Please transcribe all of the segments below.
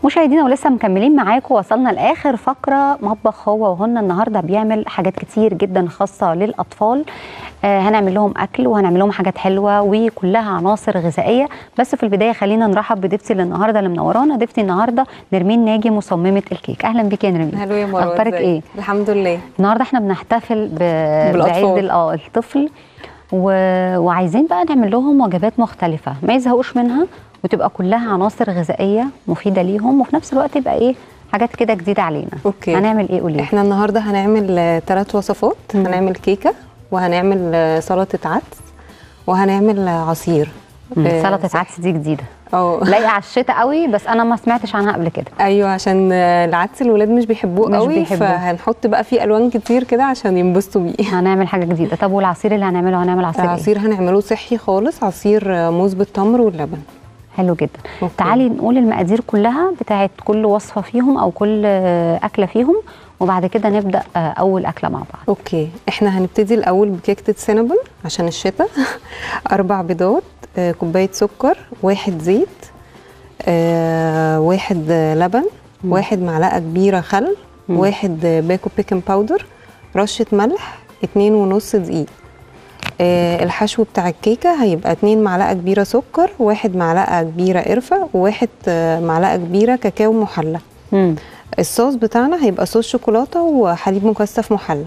مشاهدينا ولسه مكملين معاكم وصلنا لاخر فقره مطبخ هو وهن النهارده بيعمل حاجات كتير جدا خاصه للاطفال آه هنعمل لهم اكل وهنعمل لهم حاجات حلوه وكلها عناصر غذائيه بس في البدايه خلينا نرحب بضيفتي اللي النهارده اللي منورانا ضيفتي النهارده نرمين ناجي مصممه الكيك اهلا بيكي يا نرمين هلو يا مروه اخبارك إزيك؟ ايه الحمد لله النهارده احنا بنحتفل ب... بالأطفال. بعيد ال- اه الطفل و... وعايزين بقى نعمل لهم وجبات مختلفه ما يزهقوش منها وتبقى كلها عناصر غذائيه مفيده ليهم وفي نفس الوقت يبقى ايه حاجات كده جديده علينا اوكي هنعمل ايه قولي احنا النهارده هنعمل ثلاث وصفات مم. هنعمل كيكه وهنعمل آه، سلطه عدس وهنعمل آه، عصير مم، آه، سلطه صح. عدس دي جديده اه لايقه على الشتاء قوي بس انا ما سمعتش عنها قبل كده ايوه عشان آه، العدس الولاد مش بيحبوه مش قوي بيحبوه. فهنحط بقى فيه الوان كتير كده عشان ينبسطوا بيه هنعمل حاجه جديده طب والعصير اللي هنعمله هنعمل عصير, عصير. عصير هنعمله صحي خالص عصير آه، موز بالتمر واللبن حلو جدا أوكي. تعالي نقول المقادير كلها بتاعت كل وصفه فيهم او كل آه، اكله فيهم وبعد كده نبدا آه، اول اكله مع بعض اوكي احنا هنبتدي الاول بكيكه السينابون عشان الشتاء اربع بيضات آه، كوبايه سكر واحد زيت آه، واحد آه، لبن مم. واحد معلقه كبيره خل مم. واحد آه، باكو بيكنج باودر رشه ملح اتنين ونص دقيق آه، الحشو بتاع الكيكه هيبقى اتنين معلقه كبيره سكر واحد معلقه كبيره قرفه وواحد آه، معلقه كبيره كاكاو محلى مم. الصوص بتاعنا هيبقى صوص شوكولاته وحليب مكثف محلى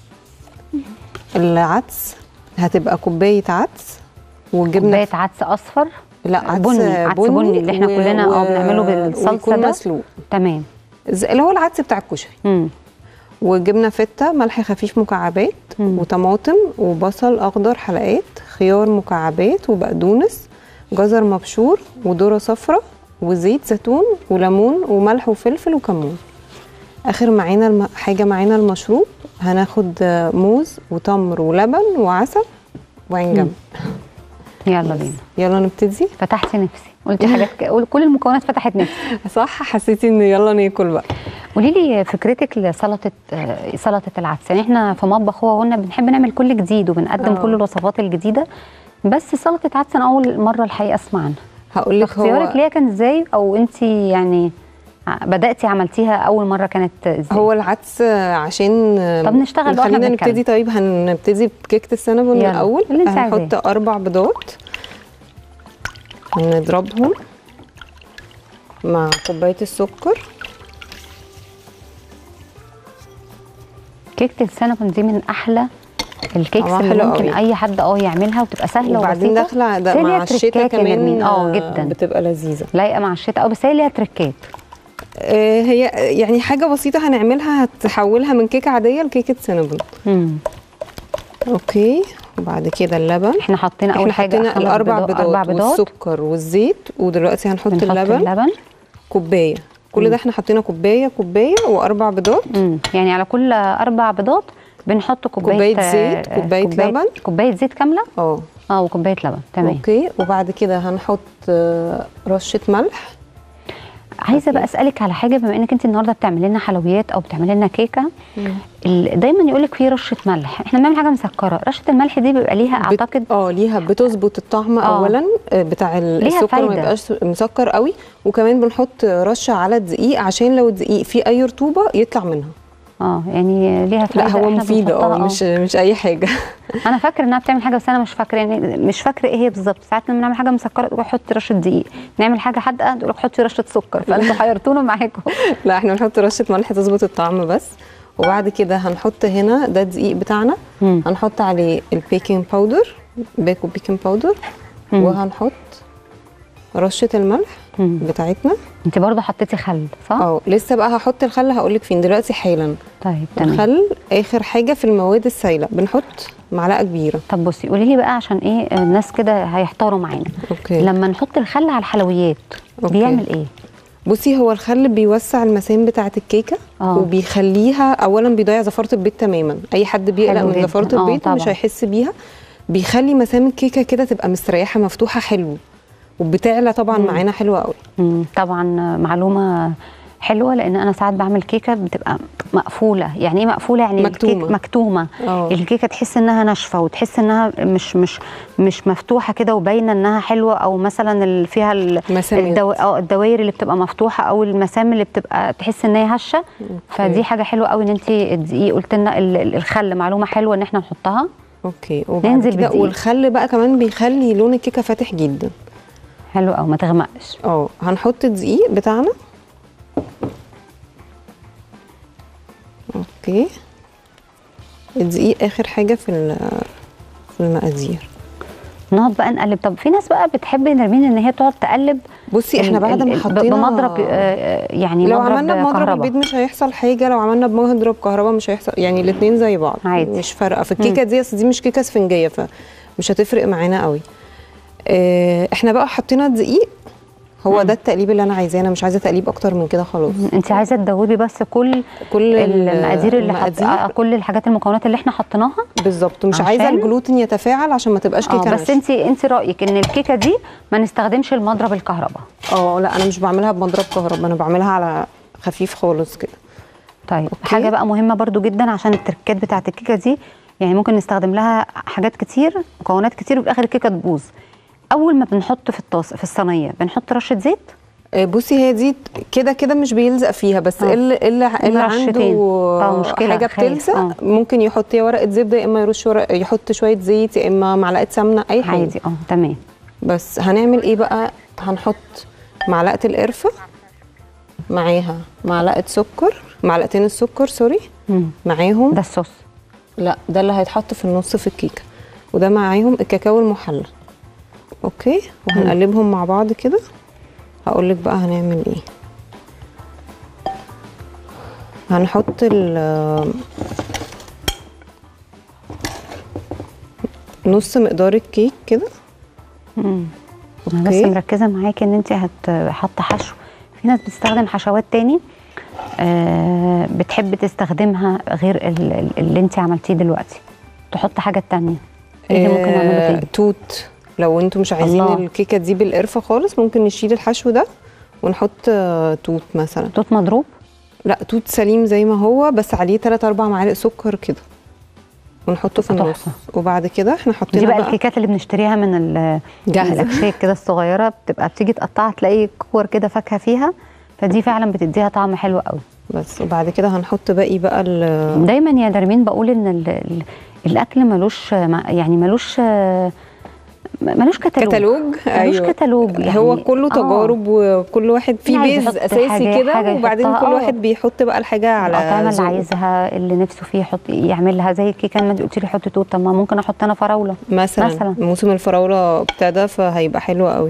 العدس هتبقى كوبايه عدس وجبنه كوبايه عدس اصفر لا عدس بني، عدس بني اللي إحنا كلنا اه بنعمله بالصلصة ويكون ده. مسلوق تمام زي- اللي هو العدس بتاع الكشري مم. وجبنه فته ملح خفيف مكعبات مم. وطماطم وبصل اخضر حلقات خيار مكعبات وبقدونس جزر مبشور وذره صفراء وزيت زيتون وليمون وملح وفلفل وكمون اخر معانا الم... حاجه معانا المشروب هناخد آه، موز وتمر ولبن وعسل وعين جنب يلا بينا يلا نبتدي فتحت نفسي قلتي حاجات ك... قول- كل المكونات فتحت نفسي صح حسيتي ان يلا ناكل بقى قولي لي فكرتك لسلطه آه، سلطه العدس يعني احنا في مطبخ هو قلنا بنحب نعمل كل جديد وبنقدم آه. كل الوصفات الجديده بس سلطه عدس انا اول مره الحقيقه اسمع عنها هقول لك اختيارك هو ليها كان ازاي او انت يعني ع- بداتي عملتيها اول مره كانت ازاي هو العدس آه، عشان آه، طب نشتغل بقى خلينا واحنا نبتدي بنتكلم. طيب هنبتدي بكيكه السينابون يلا، الاول اللي انت هنحط عايزاه. اربع بيضات هنضربهم مع كوبايه السكر كيكه السينابون دي من احلى الكيكس طعمها اللي حلو ممكن قوي. اي حد اه يعملها وتبقى سهله وبعدين وبسيطه داخله ده بس هي مع ليها الشتاء تريكات يا كمان نرمين. اه آه، جدا بتبقى لذيذه لايقه مع الشتاء اه بس هي ليها تريكات آه، هي يعني حاجه بسيطه هنعملها هتحولها من كيكه عاديه لكيكه سينابون مم. اوكي وبعد كده اللبن احنا حطينا اول احنا حاجه حطينا خمس الاربع بيضات- بيضات, اربع بيضات والسكر والزيت ودلوقتي هنحط بنحط اللبن اللبن كوبايه كل مم. ده احنا حطينا كوبايه كوبايه واربع بيضات مم. يعني على كل اربع بيضات بنحط كوبايه كوباية زيت، آه، كوباية لبن. كوبايه زيت كامله اه اه وكوبايه لبن تمام اوكي وبعد كده هنحط آه، رشه ملح عايزه بقى اسالك على حاجه بما انك انت النهارده بتعملي لنا حلويات او بتعملي لنا كيكه ال- دايما يقول لك في رشه ملح احنا بنعمل حاجه مسكره رشه الملح دي بيبقى ليها بت- اعتقد اه ليها بتظبط الطعم آه. اولا آه، بتاع ال- ليها السكر ما فايدة. يبقاش مسكر قوي وكمان بنحط رشه على الدقيق عشان لو الدقيق فيه اي رطوبه يطلع منها اه يعني ليها لا فايده هو إحنا مفيد بنحطها، اه مش مش اي حاجه انا فاكره انها بتعمل حاجه بس انا مش فاكره يعني مش فاكره ايه هي بالظبط ساعات لما نعمل حاجه مسكره تقول حطي رشه دقيق نعمل حاجه حادقه تقول لك حطي رشه سكر فانتوا حيرتونا معاكم لا احنا بنحط رشه ملح تظبط الطعم بس وبعد كده هنحط هنا ده الدقيق بتاعنا مم. هنحط عليه البيكنج باودر باكو بيكنج باودر مم. وهنحط رشه الملح مم. بتاعتنا انت برضه حطيتي خل صح اه لسه بقى هحط الخل هقولك فين دلوقتي حالا طيب تمام الخل اخر حاجه في المواد السائله بنحط معلقه كبيره طب بصي قولي لي بقى عشان ايه الناس كده هيحتاروا معانا اوكي لما نحط الخل على الحلويات أوكي. بيعمل ايه بصي هو الخل بيوسع المسام بتاعه الكيكه آه. وبيخليها اولا بيضيع زفاره البيض تماما اي حد بيقلق حلو من جداً. زفاره آه، البيض مش طبعاً. هيحس بيها بيخلي مسام الكيكه كده تبقى مستريحه مفتوحه حلو وبتعلى طبعا مم. معانا حلوه قوي مم. طبعا معلومه حلوه لان انا ساعات بعمل كيكه بتبقى مقفوله يعني ايه مقفوله يعني مكتومة. الكيك مكتومه اه الكيكه تحس انها ناشفه وتحس انها مش مش مش مفتوحه كده وباينه انها حلوه او مثلا ال- فيها ال- مسامات. الدو... اه الدوائر اللي بتبقى مفتوحه او المسام اللي بتبقى تحس ان هي هشه فدي حاجه حلوه قوي ان انت الدقيق قلت لنا ال- ال- الخل معلومه حلوه ان احنا نحطها اوكي وبعد ننزل كده بالدقيق. والخل بقى كمان بيخلي لون الكيكه فاتح جدا حلو قوي ما تغمقش اه هنحط الدقيق بتاعنا اوكي الدقيق اخر حاجه في ال- في المقادير نقعد بقى نقلب طب في ناس بقى بتحب نرمين ان هي تقعد تقلب بصي احنا ال- بعد ال- ما ال- حطينا بمضرب آه، يعني لو مضرب عملنا بمضرب كهرباء. البيض مش هيحصل حاجه لو عملنا بمضرب كهرباء مش هيحصل يعني الاثنين زي بعض عادي. مش فارقه في الكيكه دي اصل دي مش كيكه اسفنجيه فمش هتفرق معانا قوي اه احنا بقى حطينا الدقيق هو ده التقليب اللي انا عايزاه انا مش عايزه تقليب اكتر من كده خلاص انت عايزه تدوبي بس كل كل المقادير اللي حط... المقادير آه، كل الحاجات المكونات اللي احنا حطيناها بالظبط مش عشان- عايزه الجلوتين يتفاعل عشان ما تبقاش اه كيكه بس ناشفة. انت انت رايك ان الكيكه دي ما نستخدمش المضرب الكهرباء اه لا انا مش بعملها بمضرب كهرباء انا بعملها على خفيف خالص كده طيب أوكي. حاجه بقى مهمه برضو جدا عشان التركات بتاعت الكيكه دي يعني ممكن نستخدم لها حاجات كتير مكونات كتير وفي الاخر الكيكه تبوظ اول ما بنحط في الطاس في الصينيه بنحط رشه زيت آه، بصي هي دي كده كده مش بيلزق فيها بس آه. اللي اللي, اللي رشتين. عنده آه، مشكلة، حاجه خايف. بتلزق آه. ممكن يحط يا ورقه زبده يا اما يرش ورق يحط شويه زيت يا اما معلقه سمنه اي حاجه عادي اه تمام بس هنعمل ايه بقى هنحط معلقه القرفه معاها معلقه سكر معلقتين السكر سوري مم. معاهم ده الصوص لا ده اللي هيتحط في النص في الكيكه وده معاهم الكاكاو المحلى اوكي وهنقلبهم مع بعض كده هقول لك بقى هنعمل ايه هنحط ال نص مقدار الكيك كده مم. انا بس أوكي. مركزه معاكي ان انت هتحط حشو في ناس بتستخدم حشوات تاني آه بتحب تستخدمها غير ال- ال- اللي انت عملتيه دلوقتي تحط حاجه تانية ايه اللي ممكن نعمله آه، تاني توت لو انتوا مش عايزين الله. الكيكه دي بالقرفه خالص ممكن نشيل الحشو ده ونحط آه، توت مثلا توت مضروب لا توت سليم زي ما هو بس عليه 3 4 معالق سكر كده ونحطه في النص تحفة. وبعد كده احنا حطينا دي بقى, بقى, الكيكات اللي بنشتريها من ال- جاهزة. من الاكشاك كده الصغيره بتبقى بتيجي تقطعها تلاقي كور كده فاكهه فيها فدي فعلا بتديها طعم حلو قوي بس وبعد كده هنحط باقي بقى ال- دايما يا نرمين بقول ان ال ال الاكل ملوش يعني ملوش ملوش كتالوج كتالوج ملوش كتالوج يعني هو كله آه. تجارب وكل واحد فيه عايز بيز يحط اساسي حاجة- كده حاجة وبعدين يحطها، كل آه. واحد بيحط بقى الحاجه على الأطعمة اللي ذوقه. عايزها اللي نفسه فيه يحط يعملها زي الكيكه لما قلت لي حط توت طب ما ممكن احط انا فراوله مثلا, مثلاً. موسم الفراوله ابتدى فهيبقى حلو قوي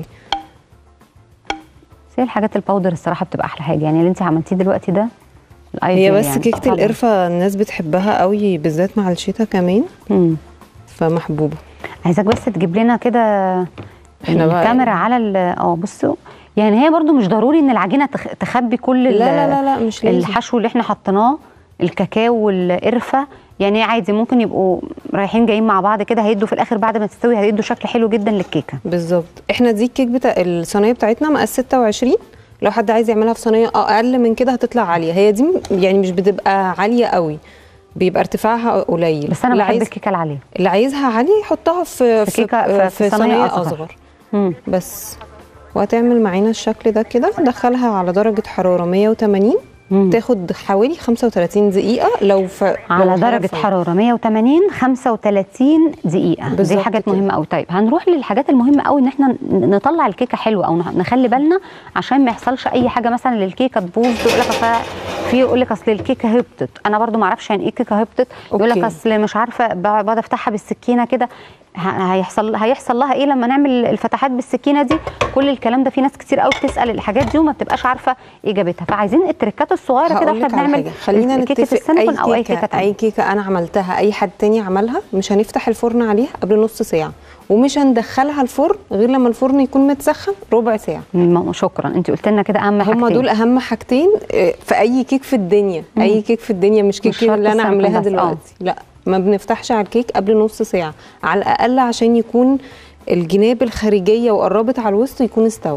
بس هي الحاجات الباودر الصراحه بتبقى احلى حاجه يعني اللي انت عملتيه دلوقتي ده هي الأيديال بس يعني. كيكه طبعاً. القرفه الناس بتحبها قوي بالذات مع الشتاء كمان مم. فمحبوبه عايزاك بس تجيب لنا كده إحنا بقى- الكاميرا على ال- اه بصوا يعني هي برضو مش ضروري ان العجينه تخ- تخبي كل لا ال- لا لا لا مش لازم الحشو اللي احنا حطيناه الكاكاو والقرفه يعني عادي ممكن يبقوا رايحين جايين مع بعض كده هيدوا في الاخر بعد ما تستوي هيدوا شكل حلو جدا للكيكه بالظبط احنا دي الكيك بتاع الصينيه بتاعتنا مقاس 26 لو حد عايز يعملها في صينيه اقل من كده هتطلع عاليه هي دي م- يعني مش بتبقى عاليه قوي بيبقى ارتفاعها قليل بس انا اللي بحب عايز الكيكه العاليه اللي عايزها عاليه يحطها في في كيكة- في- في صينية صينيه أصغر. اصغر مم. بس وهتعمل معانا الشكل ده كده ندخلها على درجه حراره 180 مم. تاخد حوالي 35 دقيقه لو ف... على لو درجة حرارة حرارة 180 35 دقيقة دي بالظبط حاجات كده. مهمة قوي طيب هنروح للحاجات المهمة قوي ان احنا نطلع الكيكة حلوة او نخلي بالنا عشان ما يحصلش اي حاجة مثلا للكيكة تبوظ يقول لك أصل في يقول لك اصل الكيكة هبطت انا برضو ما اعرفش يعني ايه كيكة هبطت يقول لك أوكي. اصل مش عارفة بقعد افتحها بالسكينة كده ه- هيحصل هيحصل لها ايه لما نعمل الفتحات بالسكينه دي كل الكلام ده في ناس كتير قوي بتسال الحاجات دي وما بتبقاش عارفه اجابتها فعايزين التريكات الصغيره كده هقول واحنا لك على بنعمل حاجة. خلينا كيكه نتفق السينابون او اي كيكه كيكه تانية اي كيكه انا عملتها اي حد تاني عملها مش هنفتح الفرن عليها قبل نص ساعه ومش هندخلها الفرن غير لما الفرن يكون متسخن ربع ساعه م- شكرا انت قلت لنا كده اهم حاجتين هما دول اهم حاجتين آه، في اي كيك في الدنيا مم. اي كيك في الدنيا مش كيك شرط اللي انا السمكة عاملاها بس، آه. دلوقتي لا ما بنفتحش على الكيك قبل نص ساعه على الاقل عشان يكون الجناب الخارجيه وقربت على الوسط يكون استوى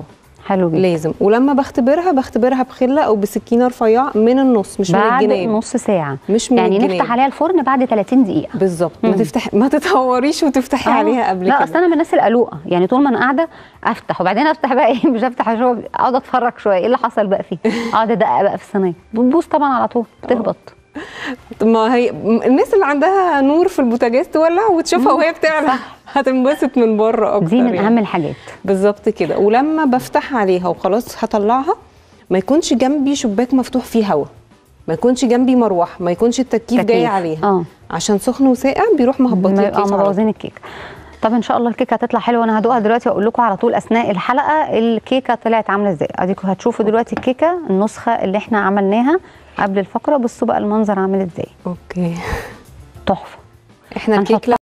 حلو جدا لازم ولما بختبرها بختبرها بخله او بسكينه رفيعه من النص مش من بعد الجناب نص ساعه مش من يعني الجناب. نفتح عليها الفرن بعد 30 دقيقه بالظبط ما مم. تفتح ما تتهوريش وتفتحي آه. عليها قبل لا كده اصل انا من الناس القلوقه يعني طول ما انا قاعده افتح وبعدين افتح بقى ايه مش افتح اشوف اقعد اتفرج شويه ايه اللي حصل بقى فيه اقعد ادقق بقى في الصينيه بتبوظ طبعا على طول تهبط ما هي م- الناس اللي عندها نور في البوتاجاز تولع وتشوفها وهي بتعمل هتنبسط من بره اكتر دي من يعني. اهم الحاجات بالظبط كده ولما بفتح عليها وخلاص هطلعها ما يكونش جنبي شباك مفتوح فيه هواء ما يكونش جنبي مروحه ما يكونش التكييف جاي تكييف. عليها اه عشان سخن وساقع بيروح مهبط ما لي يبقى الكيس على طول. مبوظين الكيك طب ان شاء الله الكيكه هتطلع حلوه انا هدوقها دلوقتي واقول لكم على طول اثناء الحلقه الكيكه طلعت عامله ازاي اديكم هتشوفوا دلوقتي الكيكه النسخه اللي احنا عملناها قبل الفقره بصوا بقى المنظر عامل ازاي اوكي تحفه احنا هنحط الكيك